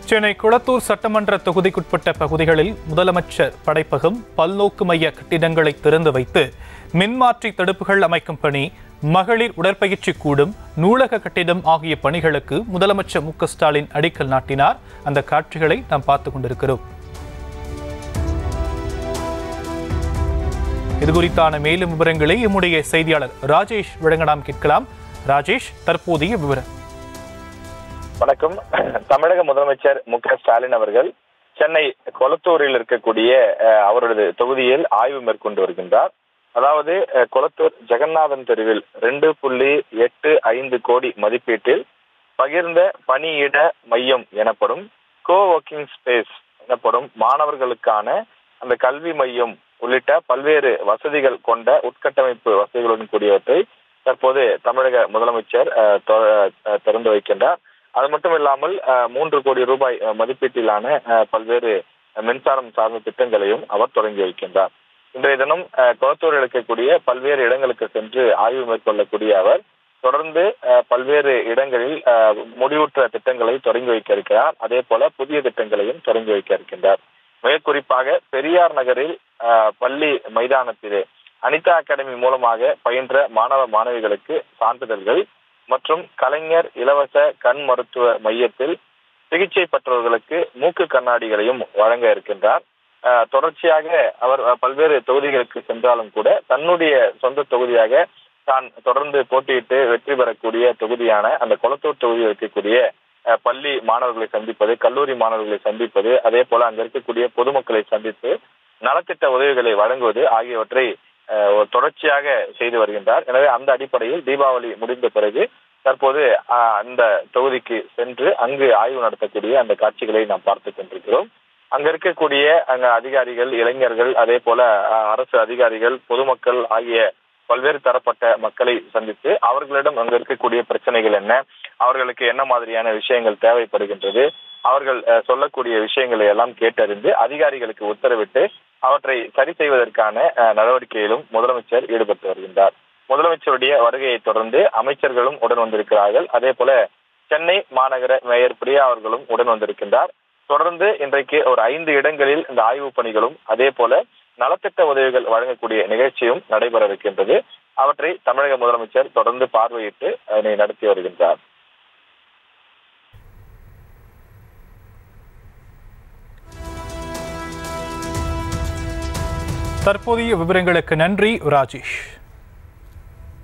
சென்னை குளத்தூர் சட்டமன்ற தொகுதிக்குட்பட்ட பகுதிகளில் முதலமைச்சர் படைப்பகம் பல்நோக்கு மைய கட்டிடங்களை திறந்து வைத்து மின்மாற்றி தடுப்புகள் அமைக்கும் பணி மகளிர் உடற்பயிற்சி கூடம் நூலக கட்டிடம் ஆகிய பணிகளுக்கு முதலமைச்சர் மு க ஸ்டாலின் அடிக்கல் நாட்டினார் அந்த காட்சிகளை நாம் பார்த்து கொண்டிருக்கிறோம் இது குறித்தான மேலும் விவரங்களை எம்முடைய செய்தியாளர் ராஜேஷ் வழங்க நாம் கேட்கலாம் ராஜேஷ் தற்போதைய விவரம் வணக்கம் தமிழக முதலமைச்சர் மு க ஸ்டாலின் அவர்கள் சென்னை கொளத்தூரில் இருக்கக்கூடிய அஹ், அவரது தொகுதியில் ஆய்வு மேற்கொண்டு வருகின்றார் அதாவது அஹ், கொளத்தூர் ஜெகநாதன் தெருவில் ரெண்டு புள்ளி எட்டு ஐந்து கோடி மதிப்பீட்டில் பகிர்ந்த பணியிட மையம் எனப்படும் கோ ஒர்க்கிங் ஸ்பேஸ் எனப்படும் மாணவர்களுக்கான அந்த கல்வி மையம் உள்ளிட்ட பல்வேறு வசதிகள் கொண்ட உட்கட்டமைப்பு வசதிகளுடன் கூடியவற்றை தற்போது தமிழக முதலமைச்சர் அஹ், தொ- அஹ், திறந்து வைக்கின்றார் அது மட்டும் இல்லாமல் அஹ், மூன்று கோடி ரூபாய் அஹ், மதிப்பீட்டிலான அஹ், பல்வேறு மின்சாரம் சார்ந்த திட்டங்களையும் அவர் தொடங்கி வைக்கின்றார் இன்றைய தினம் அஹ், குளத்தூரில் இருக்கக்கூடிய பல்வேறு இடங்களுக்கு சென்று ஆய்வு மேற்கொள்ளக்கூடிய அவர் தொடர்ந்து அஹ், பல்வேறு இடங்களில் அஹ், முடிவுற்ற திட்டங்களை தொடங்கி வைக்க இருக்கிறார் அதே போல புதிய திட்டங்களையும் தொடங்கி வைக்க இருக்கின்றார் மிக குறிப்பாக பெரியார் நகரில் அஹ், பள்ளி மைதானத்திலே அனிதா அகாடமி மூலமாக பயின்ற மாணவ மாணவிகளுக்கு சான்றிதழ்கள் மற்றும் கலைஞர் இலவச கண் மருத்துவ மையத்தில் சிகிச்சை பெற்றவர்களுக்கு மூக்கு கண்ணாடிகளையும் வழங்க இருக்கின்றார் அஹ், தொடர்ச்சியாக அவர் அஹ், பல்வேறு தொகுதிகளுக்கு சென்றாலும் கூட தன்னுடைய சொந்த தொகுதியாக தான் தொடர்ந்து போட்டியிட்டு வெற்றி பெறக்கூடிய தொகுதியான அந்த கொளத்தூர் தொகுதியில் இருக்கக்கூடிய அஹ், பள்ளி மாணவர்களை சந்திப்பது கல்லூரி மாணவர்களை சந்திப்பது அதே போல அங்க இருக்கக்கூடிய பொதுமக்களை சந்தித்து நலத்திட்ட உதவிகளை வழங்குவது ஆகியவற்றை அஹ், ஒரு தொடர்ச்சியாக செய்து வருகின்றார் எனவே அந்த அடிப்படையில் தீபாவளி முடிந்த பிறகு தற்போது அஹ், அந்த தொகுதிக்கு சென்று அங்கு ஆய்வு நடத்தக்கூடிய அந்த காட்சிகளை நாம் பார்த்து கொண்டிருக்கிறோம் அங்க இருக்கக்கூடிய அங்க அதிகாரிகள் இளைஞர்கள் அதே போல அஹ், அரசு அதிகாரிகள் பொதுமக்கள் ஆகிய பல்வேறு தரப்பட்ட மக்களை சந்தித்து அவர்களிடம் அங்க இருக்கக்கூடிய பிரச்சனைகள் என்ன அவர்களுக்கு என்ன மாதிரியான விஷயங்கள் தேவைப்படுகின்றது அவர்கள் அஹ், சொல்லக்கூடிய விஷயங்களை எல்லாம் கேட்டறிந்து அதிகாரிகளுக்கு உத்தரவிட்டு அவற்றை சரி செய்வதற்கான அஹ், நடவடிக்கையிலும் முதலமைச்சர் ஈடுபட்டு வருகின்றார் முதலமைச்சருடைய வருகையை தொடர்ந்து அமைச்சர்களும் உடன் வந்திருக்கிறார்கள் அதே போல சென்னை மாநகர மேயர் பிரியா அவர்களும் உடன் வந்திருக்கின்றார் தொடர்ந்து இன்றைக்கு ஒரு ஐந்து இடங்களில் இந்த ஆய்வு பணிகளும் அதே போல நலத்திட்ட உதவிகள் வழங்கக்கூடிய நிகழ்ச்சியும் நடைபெற இருக்கின்றது அவற்றை தமிழக முதலமைச்சர் தொடர்ந்து பார்வையிட்டு அதனை நடத்தி வருகின்றார் தற்போதைய விவரங்களுக்கு நன்றி ராஜேஷ்